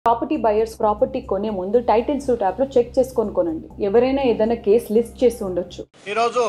Property buyers property కొనే ముందు title suit యాప్లో చెక్ చేసుకొని కొనండి ఎవరైనా ఏదైనా కేసు లిస్ట్ చేసి ఉండొచ్చు ఈరోజు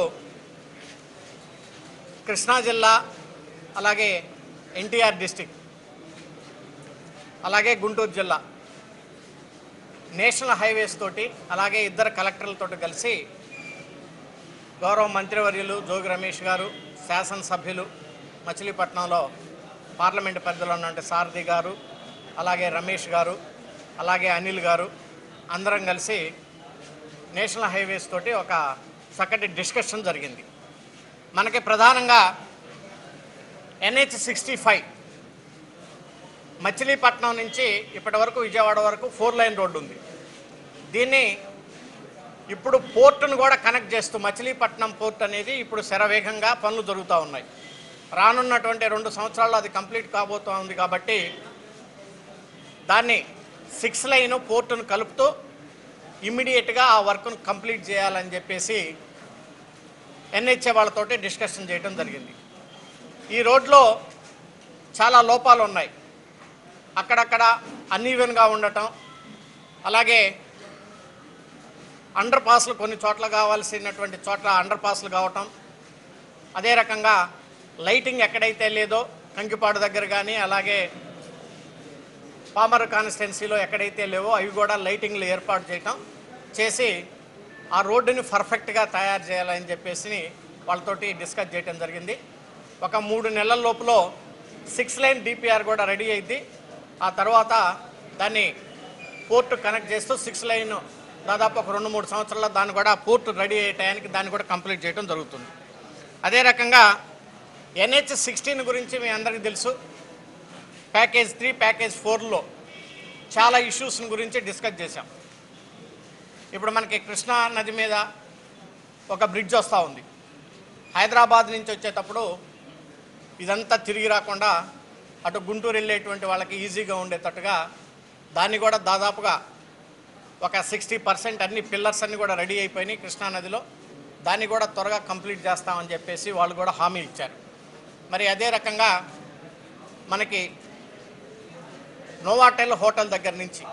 కృష్ణా జిల్లా అలాగే ఎన్టీఆర్ డిస్టిక్ అలాగే గుంటూరు జిల్లా నేషనల్ హైవేస్ తోటి అలాగే ఇద్దరు కలెక్టర్లతో కలిసి గౌరవ మంత్రివర్యులు జోగి రమేష్ గారు శాసనసభ్యులు మచిలీపట్నంలో పార్లమెంటు పరిధిలో ఉన్నటువంటి సారథి గారు అలాగే రమేష్ గారు అలాగే అనిల్ గారు అందరం కలిసి నేషనల్ హైవేస్ తోటి ఒక చక్కటి డిస్కషన్ జరిగింది మనకి ప్రధానంగా ఎన్హెచ్ సిక్స్టీ ఫైవ్ మచిలీపట్నం నుంచి ఇప్పటి వరకు విజయవాడ వరకు ఫోర్ లైన్ రోడ్డు ఉంది దీన్ని ఇప్పుడు పోర్టును కూడా కనెక్ట్ చేస్తూ మచిలీపట్నం పోర్ట్ అనేది ఇప్పుడు శరవేగంగా పనులు జరుగుతూ ఉన్నాయి రానున్నటువంటి రెండు సంవత్సరాల్లో అది కంప్లీట్ కాబోతూ ఉంది కాబట్టి దాన్ని సిక్స్ లైన్ పోర్టును కలుపుతూ ఇమ్మీడియట్గా ఆ వర్క్ను కంప్లీట్ చేయాలని చెప్పేసి ఎన్హెచ్ఏ వాళ్ళతోటి డిస్కషన్ చేయడం జరిగింది ఈ రోడ్లో చాలా లోపాలు ఉన్నాయి అక్కడక్కడ అన్ఈవెన్గా ఉండటం అలాగే అండర్ పాస్లు కొన్ని చోట్ల కావాల్సినటువంటి చోట్ల అండర్ పాస్లు కావటం అదే రకంగా లైటింగ్ ఎక్కడైతే లేదో కంకిపాడు దగ్గర కానీ అలాగే పామర్ కాన్స్టిట్యున్సీలో ఎక్కడైతే లేవో అవి కూడా లైటింగ్లు ఏర్పాటు చేయటం చేసి ఆ రోడ్డుని పర్ఫెక్ట్గా తయారు చేయాలని చెప్పేసి వాళ్ళతోటి డిస్కస్ చేయటం జరిగింది ఒక మూడు నెలల లోపల సిక్స్ లైన్ డిపిఆర్ కూడా రెడీ అయింది ఆ తర్వాత దాన్ని పోర్టు కనెక్ట్ చేస్తూ సిక్స్ లైన్ దాదాపు ఒక రెండు మూడు సంవత్సరాల్లో దాన్ని కూడా పోర్టు రెడీ అయ్యే టయానికి దాన్ని కూడా కంప్లీట్ చేయడం జరుగుతుంది అదే రకంగా ఎన్హెచ్ సిక్స్టీన్ గురించి మీ అందరికీ తెలుసు ప్యాకేజ్ త్రీ ప్యాకేజ్ ఫోర్లో చాలా ఇష్యూస్ గురించి డిస్కస్ చేశాం ఇప్పుడు మనకి కృష్ణా నది మీద ఒక బ్రిడ్జ్ వస్తూ ఉంది హైదరాబాద్ నుంచి వచ్చేటప్పుడు ఇదంతా తిరిగి రాకుండా అటు గుంటూరు వెళ్ళేటువంటి వాళ్ళకి ఈజీగా ఉండేటట్టుగా దాన్ని కూడా దాదాపుగా ఒక సిక్స్టీ పర్సెంట్ అన్ని పిల్లర్స్ అన్ని కూడా రెడీ అయిపోయినాయి కృష్ణా నదిలో దాన్ని కూడా త్వరగా కంప్లీట్ చేస్తామని చెప్పేసి వాళ్ళు కూడా హామీ ఇచ్చారు మరి అదే రకంగా మనకి నోవాటెల్ హోటల్ దగ్గర నుంచి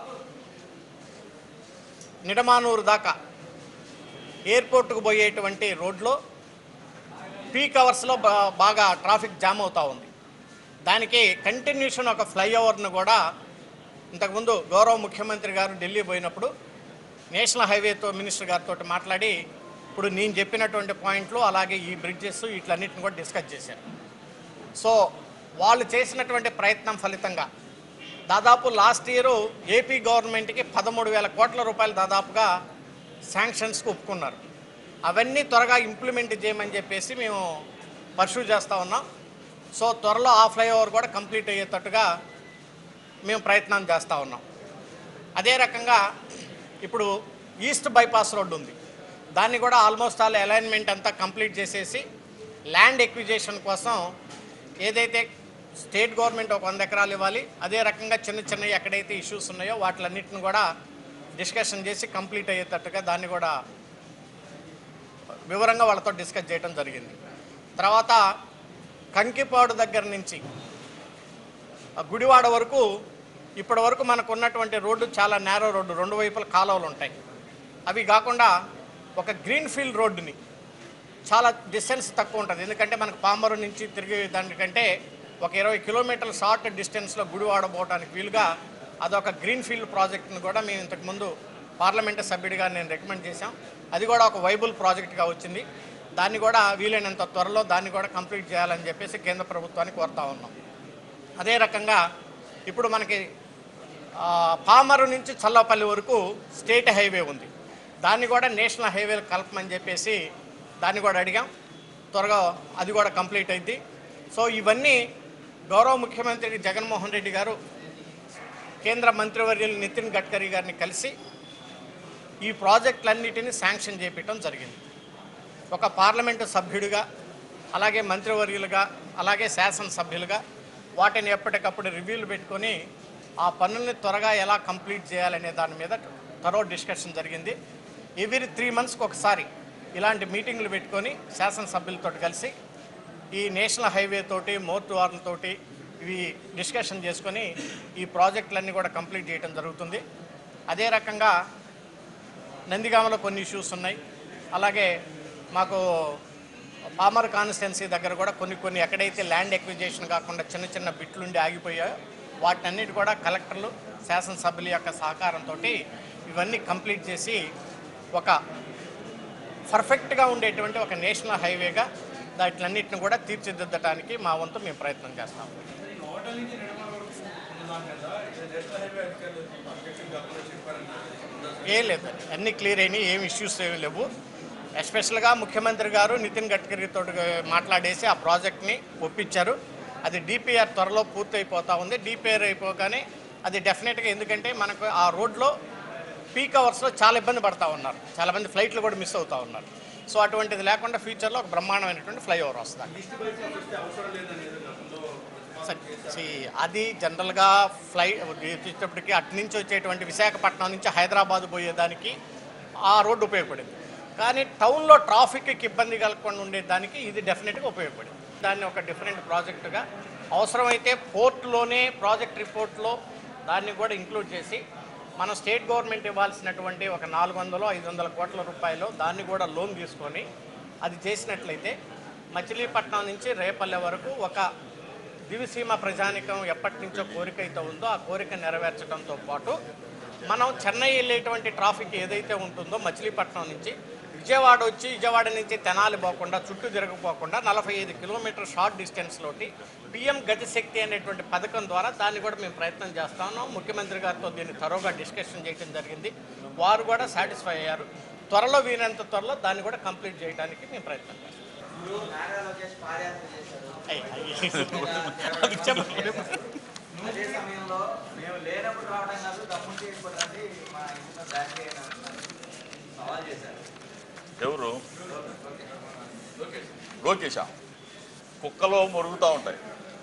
నిడమానూరు దాకా ఎయిర్పోర్ట్కు పోయేటువంటి రోడ్లో పీక్ అవర్స్లో బా- బాగా ట్రాఫిక్ జామ్ అవుతూ ఉంది దానికి కంటిన్యూషన్ ఒక ఫ్లైఓవర్ను కూడా ఇంతకుముందు గౌరవ ముఖ్యమంత్రి గారు ఢిల్లీ పోయినప్పుడు నేషనల్ హైవేతో మినిస్టర్ గారితో మాట్లాడి ఇప్పుడు నేను చెప్పినటువంటి పాయింట్లు అలాగే ఈ బ్రిడ్జెస్ వీటిలన్నిటిని కూడా డిస్కస్ చేశారు సో వాళ్ళు చేసినటువంటి ప్రయత్నం ఫలితంగా దాదాపు లాస్ట్ ఇయర్ ఏపీ గవర్నమెంట్కి పదమూడు వేల కోట్ల రూపాయలు దాదాపుగా శాంక్షన్స్కి ఒప్పుకున్నారు అవన్నీ త్వరగా ఇంప్లిమెంట్ చేయమని చెప్పేసి మేము పర్సూ చేస్తూ ఉన్నాం సో త్వరలో ఆ ఫ్లైఓవర్ కూడా కంప్లీట్ అయ్యేటట్టుగా మేము ప్రయత్నం చేస్తూ ఉన్నాం అదే రకంగా ఇప్పుడు ఈస్ట్ బైపాస్ రోడ్డు ఉంది దాన్ని కూడా ఆల్మోస్ట్ ఆల్ అలైన్మెంట్ అంతా కంప్లీట్ చేసేసి ల్యాండ్ ఎక్విజేషన్ కోసం ఏదైతే స్టేట్ గవర్నమెంట్ ఒక వంద ఎకరాలు ఇవ్వాలి అదే రకంగా చిన్న చిన్నవి ఎక్కడైతే ఇష్యూస్ ఉన్నాయో వాటిలన్నిటిని కూడా డిస్కషన్ చేసి కంప్లీట్ అయ్యేటట్టుగా దాన్ని కూడా వివరంగా వాళ్ళతో డిస్కస్ చేయడం జరిగింది తర్వాత కంకిపాడు దగ్గర నుంచి ఆ గుడివాడ వరకు ఇప్పటి వరకు మనకు ఉన్నటువంటి రోడ్డు చాలా నేరో రోడ్డు రెండు వైపుల కాలువలు ఉంటాయి అవి కాకుండా ఒక గ్రీన్ ఫీల్డ్ రోడ్డుని చాలా డిస్టెన్స్ తక్కువ ఉంటుంది ఎందుకంటే మనకు పామరు నుంచి తిరిగే దానికంటే ఒక ఇరవై కిలోమీటర్ల షార్ట్ డిస్టెన్స్లో గుడివాడ పోవడానికి వీలుగా అదొక గ్రీన్ ఫీల్డ్ ప్రాజెక్ట్ను కూడా మేము ఇంతకుముందు పార్లమెంటు సభ్యుడిగా నేను రికమెండ్ చేశాం అది కూడా ఒక వైబుల్ ప్రాజెక్ట్గా వచ్చింది దాన్ని కూడా వీలైనంత త్వరలో దాన్ని కూడా కంప్లీట్ చేయాలని చెప్పేసి కేంద్ర ప్రభుత్వాన్ని కోరుతా ఉన్నాం అదే రకంగా ఇప్పుడు మనకి ఆ, పామరు నుంచి చల్లపల్లి వరకు స్టేట్ హైవే ఉంది దాన్ని కూడా నేషనల్ హైవేలు కలపమని చెప్పేసి దాన్ని కూడా అడిగాం త్వరగా అది కూడా కంప్లీట్ అయింది సో ఇవన్నీ గౌరవ ముఖ్యమంత్రి జగన్మోహన్ రెడ్డి గారు కేంద్ర మంత్రివర్యులు నితిన్ గడ్కరీ గారిని కలిసి ఈ ప్రాజెక్టులన్నిటిని శాంక్షన్ చేపించడం జరిగింది ఒక పార్లమెంటు సభ్యుడిగా అలాగే మంత్రివర్యులుగా అలాగే శాసనసభ్యులుగా వాటిని ఎప్పటికప్పుడు రివ్యూలు పెట్టుకొని ఆ పనుల్ని త్వరగా ఎలా కంప్లీట్ చేయాలనే దాని మీద త్వరో డిస్కషన్ జరిగింది ఎవ్రీ త్రీ మంత్స్కి ఒకసారి ఇలాంటి మీటింగ్లు పెట్టుకొని శాసనసభ్యులతో కలిసి ఈ నేషనల్ హైవే తోటి మోర్టు వార్లతోటి ఇవి డిస్కషన్ చేసుకొని ఈ ప్రాజెక్టులన్నీ కూడా కంప్లీట్ చేయడం జరుగుతుంది అదే రకంగా నందిగామలో కొన్ని ఇష్యూస్ ఉన్నాయి అలాగే మాకు పామర్ కాన్స్టిట్యున్సీ దగ్గర కూడా కొన్ని కొన్ని ఎక్కడైతే ల్యాండ్ ఎక్విజేషన్ కాకుండా చిన్న చిన్న బిట్లుండి ఆగిపోయాయో వాటన్నిటి కూడా కలెక్టర్లు శాసనసభ్యుల యొక్క సహకారంతో ఇవన్నీ కంప్లీట్ చేసి ఒక పర్ఫెక్ట్గా ఉండేటువంటి ఒక నేషనల్ హైవేగా వాటిలన్నింటిని కూడా తీర్చిదిద్దడానికి మా వంతు మేము ప్రయత్నం చేస్తాం ఏం లేదు అన్నీ క్లియర్ అయినాయి ఏం ఇష్యూస్ ఏమి లేవు ఎస్పెషల్గా ముఖ్యమంత్రి గారు నితిన్ గడ్కరీతో మాట్లాడేసి ఆ ప్రాజెక్ట్ని ఒప్పించారు అది డిపిఆర్ త్వరలో పూర్తయిపోతా ఉంది డిపిఆర్ అయిపోగానే అది డెఫినెట్గా ఎందుకంటే మనకు ఆ రోడ్లో పీక్ అవర్స్లో చాలా ఇబ్బంది పడతా ఉన్నారు చాలామంది ఫ్లైట్లు కూడా మిస్ అవుతా ఉన్నారు సో అటువంటిది లేకుండా ఫ్యూచర్లో ఒక బ్రహ్మాండమైనటువంటి ఫ్లైఓవర్ వస్తుంది సరే, see, అది జనరల్గా ఫ్లై వచ్చేటప్పటికి అటు నుంచి వచ్చేటువంటి విశాఖపట్నం నుంచి హైదరాబాద్ పోయేదానికి ఆ రోడ్డు ఉపయోగపడింది కానీ టౌన్లో ట్రాఫిక్కి ఇబ్బంది కలగకుండా ఉండేదానికి ఇది డెఫినెట్గా ఉపయోగపడింది దాన్ని ఒక డిఫరెంట్ ప్రాజెక్టుగా అవసరమైతే పోర్ట్లోనే ప్రాజెక్ట్ రిపోర్ట్లో దాన్ని కూడా ఇంక్లూడ్ చేసి మన స్టేట్ గవర్నమెంట్ ఇవ్వాల్సినటువంటి ఒక నాలుగు వందలు ఐదు వందల కోట్ల రూపాయలు దాన్ని కూడా లోన్ తీసుకొని అది చేసినట్లయితే మచిలీపట్నం నుంచి రేపల్లె వరకు ఒక దివిసీమ ప్రజానికం ఎప్పటి నుంచో కోరిక అయితే ఉందో ఆ కోరిక నెరవేర్చడంతో పాటు మనం చెన్నై వెళ్ళేటువంటి ట్రాఫిక్ ఏదైతే ఉంటుందో మచిలీపట్నం నుంచి విజయవాడ వచ్చి విజయవాడ నుంచి తెనాలి పోకుండా చుట్టూ తిరగపోకుండా నలభై ఐదు కిలోమీటర్ షార్ట్ డిస్టెన్స్లోటి పిఎం గతిశక్తి అనేటువంటి పథకం ద్వారా దాన్ని కూడా మేము ప్రయత్నం చేస్తా ఉన్నాం ముఖ్యమంత్రి గారితో దీన్ని త్వరగా డిస్కషన్ చేయడం జరిగింది వారు కూడా సాటిస్ఫై అయ్యారు త్వరలో వీరంత త్వరలో దాన్ని కూడా కంప్లీట్ చేయడానికి మేము ప్రయత్నం చేస్తాం ఇప్పుడు నారా లోకేష్ పాదయాత్ర చేశారు అయ్, అయ్. అది చెప్పండి. అదే సమయంలో మేము లేనప్పుడు రావడం కాదు దమ్ముంటే వెళ్ళిపోతుంది మా ఇంట్లో బ్యాక్ సవాల్ చేశారు ఎవరు లోకేషా కుక్కలు మురుగుతూ ఉంటాయి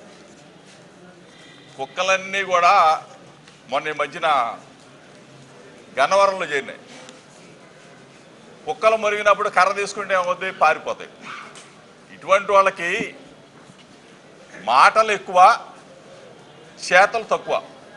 కుక్కలన్నీ కూడా మొన్న ఈ మధ్యన గన్నవరంలో చేరినాయి కుక్కలు మురిగినప్పుడు కర్ర తీసుకుంటే ఏమవుతుంది పారిపోతాయి ఇటువంటి వాళ్ళకి మాటలు ఎక్కువ చేతలు తక్కువ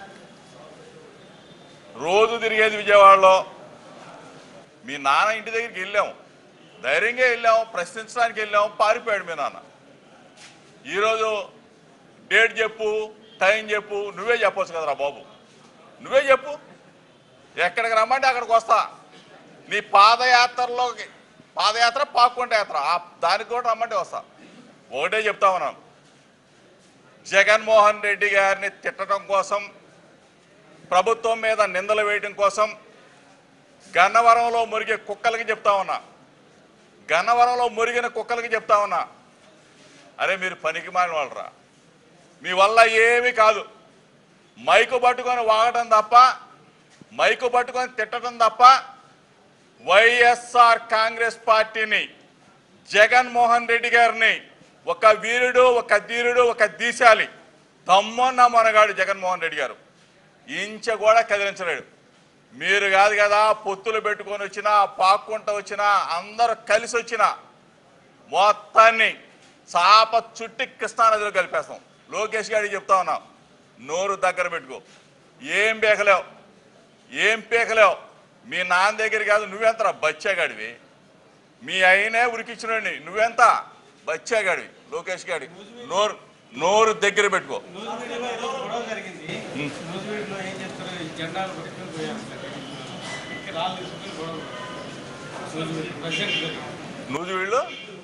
రోజు తిరిగేది విజయవాడలో మీ నాన్న ఇంటి దగ్గరికి వెళ్ళాం ధైర్యంగా వెళ్ళాం ప్రశ్నించడానికి వెళ్ళాం పారిపోయాడు మీ నాన్న ఈరోజు డేట్ చెప్పు టైం చెప్పు నువ్వే చెప్పొచ్చు కదరా బాబు నువ్వే చెప్పు ఎక్కడికి రమ్మంటే అక్కడికి వస్తా నీ పాదయాత్రలోకి పాదయాత్ర పాకుంట యాత్ర ఆ దానికి కూడా రమ్మంటే వస్తా ఒకటే చెప్తా ఉన్నాను జగన్మోహన్ రెడ్డి గారిని తిట్టడం కోసం ప్రభుత్వం మీద నిందలు వేయడం కోసం గన్నవరంలో మురిగే కుక్కలకి చెప్తా ఉన్నా గన్నవరంలో మురిగిన కుక్కలకి చెప్తా ఉన్నా అరే మీరు పనికి మాని వాళ్ళరా మీ వల్ల ఏమీ కాదు మైకు పట్టుకొని వాగటం తప్ప మైకు పట్టుకొని తిట్టడం తప్ప వైఎస్ఆర్ కాంగ్రెస్ పార్టీని జగన్మోహన్ రెడ్డి గారిని ఒక వీరుడు ఒక ధీరుడు ఒక దీశాలి తమ్మన్న మనగాడు జగన్మోహన్ రెడ్డి గారు ఇంచ కూడా కదిలించలేడు మీరు కాదు కదా పొత్తులు పెట్టుకొని వచ్చినా పాక్కుంటూ వచ్చినా అందరూ కలిసి వచ్చినా మొత్తాన్ని చాప చుట్టి కృష్ణానదిలో కలిపేస్తాం లోకేష్ గారికి చెప్తా ఉన్నాం నోరు దగ్గర పెట్టుకో ఏం పీకలేవు ఏం పీకలేవు మీ నాన్న దగ్గర కాదు నువ్వెంతరా బచ్చాగాడివి మీ అయినే ఉరికిచ్చినండి నువ్వెంత బచ్చాగాడివి లోకేష్ గాడి నోరు నోరు దగ్గర పెట్టుకో గొడవ జరిగింది నూజివీడులో ఏం చేస్తారు ఈ జెండాలు పట్టుకొని పోయారు ఇక్కడ రాళ్ళు తీసుకొని గొడవ నూజివీడు ప్రెసిడెంట్ జరిగింది నువ్వు వీళ్ళు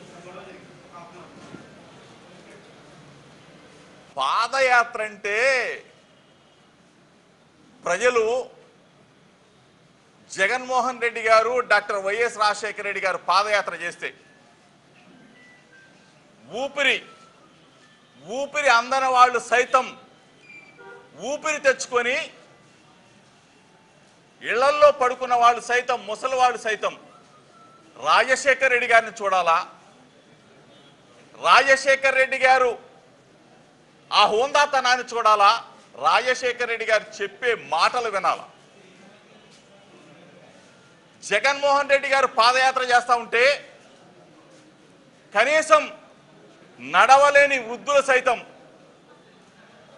పాదయాత్ర అంటే ప్రజలు జగన్మోహన్ రెడ్డి గారు డాక్టర్ వైఎస్ రాజశేఖర రెడ్డి గారు పాదయాత్ర చేస్తే ఊపిరి ఊపిరి అందని వాళ్ళు సైతం ఊపిరి తెచ్చుకొని ఇళ్లల్లో పడుకున్న వాళ్ళు సైతం ముసలి వాళ్ళు సైతం రాజశేఖర్ రెడ్డి గారిని చూడాలా రాజశేఖర్ రెడ్డి గారు ఆ హోందాతనాన్ని చూడాలా రాజశేఖర్ రెడ్డి గారు చెప్పే మాటలు వినాలా జగన్మోహన్ రెడ్డి గారు పాదయాత్ర చేస్తా ఉంటే కనీసం నడవలేని వృద్ధులు సైతం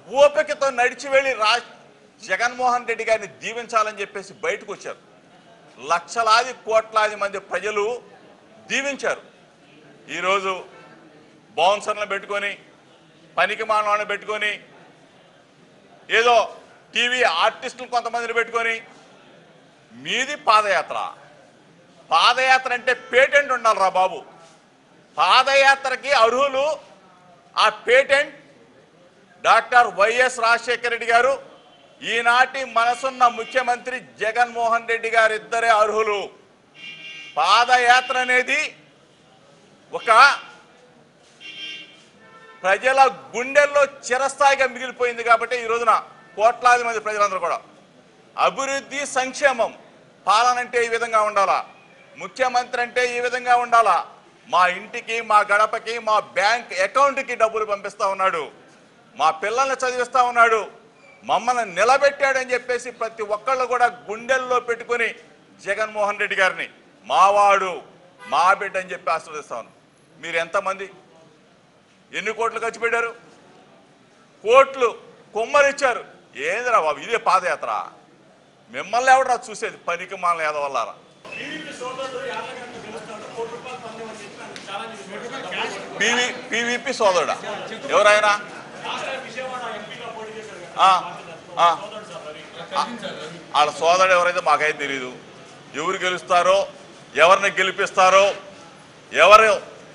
ఓపికతో నడిచి వెళ్ళి రా జగన్మోహన్ రెడ్డి గారిని దీవించాలని చెప్పేసి బయటకు వచ్చారు లక్షలాది కోట్లాది మంది ప్రజలు దీవించారు ఈరోజు బౌన్సర్లను పెట్టుకొని పనికి మానవాళ్ళని పెట్టుకొని ఏదో టీవీ ఆర్టిస్టులు కొంతమందిని పెట్టుకొని మీది పాదయాత్ర పాదయాత్ర అంటే పేటెంట్ ఉండాలిరా బాబు పాదయాత్రకి అర్హులు ఆ patent doctor YS Rajasekhara Reddy గారు ఈనాటి మనసున్న ముఖ్యమంత్రి జగన్మోహన్ రెడ్డి గారు ఇద్దరే అర్హులు పాదయాత్ర అనేది ఒక ప్రజల గుండెల్లో చిరస్థాయిగా మిగిలిపోయింది కాబట్టి ఈ రోజున కోట్లాది మంది ప్రజలందరూ కూడా అభివృద్ధి సంక్షేమం పాలన అంటే ఈ విధంగా ఉండాలా ముఖ్యమంత్రి అంటే ఈ విధంగా ఉండాలా మా ఇంటికి మా గడపకి మా బ్యాంక్ అకౌంట్కి డబ్బులు పంపిస్తా ఉన్నాడు మా పిల్లల్ని చదివిస్తా ఉన్నాడు మమ్మల్ని నిలబెట్టాడని చెప్పేసి ప్రతి ఒక్కళ్ళు కూడా గుండెల్లో పెట్టుకొని జగన్మోహన్ రెడ్డి గారిని మావాడు మా బిడ్డ అని చెప్పి ఆశీర్వదిస్తా ఉన్నాం మీరు ఎంతమంది ఎన్ని కోట్లు ఖర్చు పెట్టారు కోట్లు కొమ్మరిచ్చారు ఏందిరా బాబు ఇదే పాదయాత్ర మిమ్మల్ని ఎవడరా చూసేది పనికి మాల ఏదవల్లారా పివి పివిపి సోదరుడా ఎవరైనా ఆ, ఆ. వాళ్ళ సోదరుడు ఎవరైతే మాకైతే తెలియదు ఎవరు గెలుస్తారో ఎవరిని గెలిపిస్తారో ఎవరు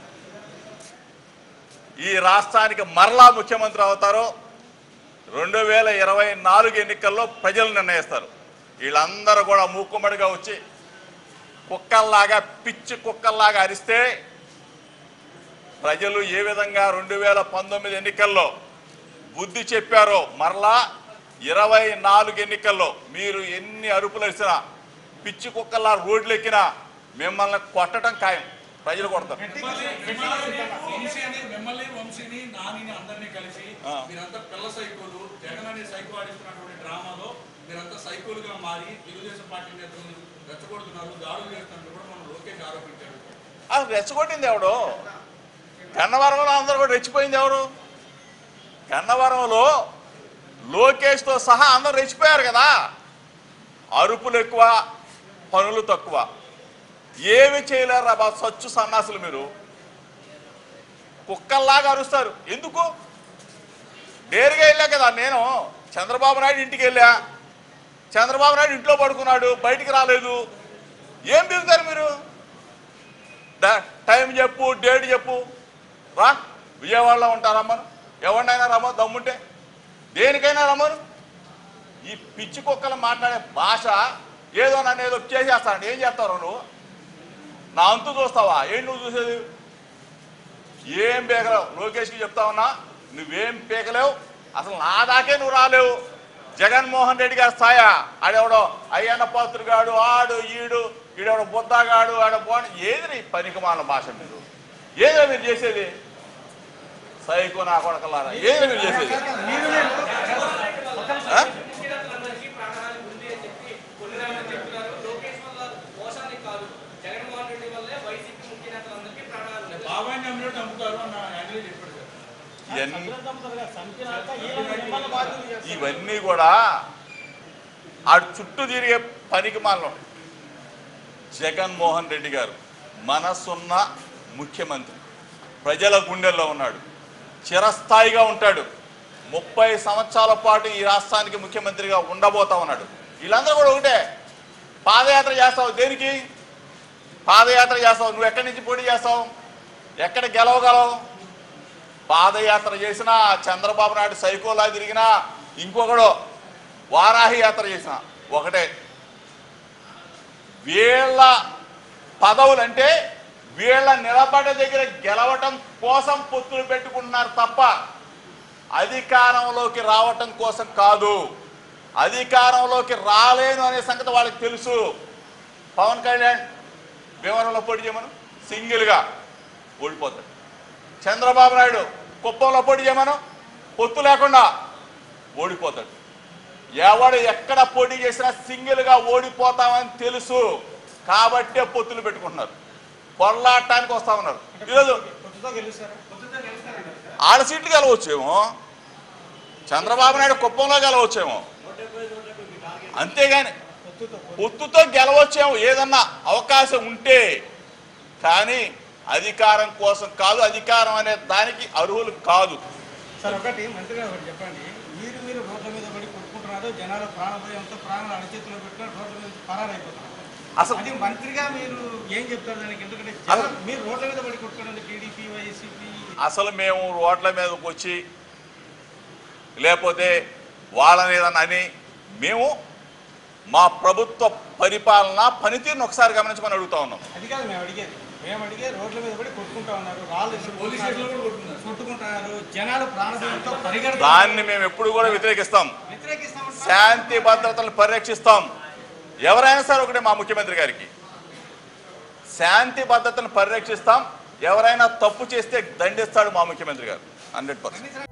ఈ రాష్ట్రానికి మరలా ముఖ్యమంత్రి అవుతారో రెండు వేల ఇరవై నాలుగు ఎన్నికల్లో ప్రజలు నిర్ణయిస్తారు వీళ్ళందరూ కూడా మూకుమ్మడిగా వచ్చి కుక్కల్లాగా పిచ్చి కుక్కల్లాగా అరిస్తే ప్రజలు ఏ విధంగా రెండు వేల పంతొమ్మిది ఎన్నికల్లో బుద్ధి చెప్పారో మరలా ఇరవై నాలుగు ఎన్నికల్లో మీరు ఎన్ని అరుపులు అరిసినా పిచ్చి కుక్కల్లా రోడ్లు ఎక్కినా మిమ్మల్ని కొట్టడం ఖాయం ప్రజలు కొడతారు వంశీని మిమ్మల్ని వంశీని నానిని అందరినీ కలిసి ఆ. మీరంతా పిల్ల సైకోలు జగన్ అనే సైకో ఆడిస్తున్నటువంటి డ్రామాలో మీరంతా సైకోలుగా మారి తెలుగుదేశం పార్టీ నేతలను రెచ్చగొడుతున్నారు దాడులు చేస్తున్నట్టు కూడా మనం లోకేష్ ఆరోపించాడు అసలు రెచ్చగొట్టింది ఎవడు కన్నవరంలో అందరూ కూడా రెచ్చిపోయింది ఎవరు కన్నవరంలో లోకేష్తో సహా అందరూ రెచ్చిపోయారు కదా అరుపులు ఎక్కువ పనులు తక్కువ ఏమి చేయలేరు రా బాబు సచ్చు సన్నాసులు మీరు కుక్కల్లాగా అరుస్తారు ఎందుకు నేరుగా వెళ్ళా కదా నేను చంద్రబాబు నాయుడు ఇంటికి వెళ్ళా చంద్రబాబు నాయుడు ఇంట్లో పడుకున్నాడు బయటికి రాలేదు ఏం బిగుతారు మీరు డా- టైం చెప్పు డేట్ చెప్పు రా విజయవాడలో ఉంటా రమ్మను ఎవరినైనా రమ్మను దమ్ముంటే దేనికైనా రమ్మను ఈ పిచ్చి కుక్కలు మాట్లాడే భాష ఏదో నన్ను ఏదో చేసేస్తాను ఏం చేస్తావు నువ్వు నా అంతు చూస్తావా ఏం నువ్వు చూసేది ఏం పీకలేవు లోకేష్కి చెప్తా ఉన్నా నువ్వేం పీకలేవు అసలు నా దాకే నువ్వు రాలేవు జగన్మోహన్ రెడ్డి గారి స్థాయా ఆడెవడో అయ్యన్న పాత్రుగాడు ఆడు ఈడు ఈడెవడో బుద్ధగాడు ఆడ బోన్ ఏది నీ పనికిమాల భాష మీరు ఏదో మీరు చేసేది సైకో నా కొడకలారా ఏది మీరు చేసేది ఆ? బాబాయ్ అమ్మినట్టు అమ్ముతారు అన్న యాంగిల్ చెప్పాడు సార్ ఇవన్నీ ఇవన్నీ కూడా ఆ చుట్టూ తిరిగే పనికి మాలం జగన్మోహన్ రెడ్డి గారు మనసున్న ముఖ్యమంత్రి ప్రజల గుండెల్లో ఉన్నాడు చిరస్థాయిగా ఉంటాడు ముప్పై సంవత్సరాల పాటు ఈ రాష్ట్రానికి ముఖ్యమంత్రిగా ఉండబోతా ఉన్నాడు వీళ్ళందరూ కూడా ఒకటే పాదయాత్ర చేస్తావు దేనికి పాదయాత్ర చేస్తావు నువ్వు ఎక్కడి నుంచి పోటీ చేస్తావు ఎక్కడ గెలవగలవు పాదయాత్ర చేసినా చంద్రబాబు నాయుడు సైకోలా తిరిగినా ఇంకొకడు వారాహి యాత్ర చేసిన ఒకటే వీళ్ళ పదవులంటే వీళ్ళ నిలబడే దగ్గర గెలవటం కోసం పొత్తులు పెట్టుకుంటున్నారు తప్ప అధికారంలోకి రావటం కోసం కాదు అధికారంలోకి రాలేను అనే సంగతి వాళ్ళకి తెలుసు పవన్ కళ్యాణ్ భీమవరంలో పోటీ చేయమను సింగిల్గా ఓడిపోతాడు చంద్రబాబు నాయుడు కుప్పంలో పోటీ చేయమను పొత్తు లేకుండా ఓడిపోతాడు ఎవడు ఎక్కడ పోటీ చేసినా సింగిల్గా ఓడిపోతామని తెలుసు కాబట్టే పొత్తులు పెట్టుకుంటున్నారు పొరలాడటానికి వస్తా ఉన్నారు ఈరోజు ఆడ సీట్లు గెలవచ్చేమో చంద్రబాబు నాయుడు కుప్పంలో గెలవచ్చేమో అంతేగాని పొత్తుతో గెలవచ్చేమో ఏదన్నా అవకాశం ఉంటే కానీ అధికారం కోసం కాదు అధికారం అనే దానికి అర్హులు కాదు సార్ ఒకటి మంత్రి గారు ఒకటి చెప్పండి మీరు మీరు రోడ్ల మీద పడి కొట్టుకుంటున్నారు జనాల ప్రాణభయంతో ప్రాణాలు అణచితిలో పెట్టుకుని రోడ్ల మీద పరారైపోతున్నారు అసలు అది మంత్రిగా మీరు ఏం చెప్తారు దానికి ఎందుకంటే అసలు- జనం- మీరు రోడ్ల మీద పడి కొట్టుకోవడం టీడీపీ వైసీపీ అసలు మేము రోడ్ల మీదకి వచ్చి లేకపోతే వాళ్ళని ఏదన్నా అని మేము మా ప్రభుత్వ పరిపాలన పనితీరును ఒకసారి గమనించమని అడుగుతా ఉన్నాం అది కాదు మేము అడిగేది మేము అడిగే రోడ్ల మీద పడి కొట్టుకుంటా ఉన్నారు రాళ్ళు పోలీస్ స్టేషన్లో కూడా కొట్టుకున్నారు. కొట్టుకుంటున్నారు జనాలు ప్రాణభయంతో పరిగెడతారు దాన్ని మేము ఎప్పుడు కూడా వ్యతిరేకిస్తాం వ్యతిరేకిస్తామంటున్నారు. శాంతి భద్రతలను పరిరక్షిస్తాం ఎవరైనా సరే ఒకటే మా ముఖ్యమంత్రి గారికి శాంతి భద్రతను పరిరక్షిస్తాం ఎవరైనా తప్పు చేస్తే దండిస్తాడు మా ముఖ్యమంత్రి గారు హండ్రెడ్ పర్సెంట్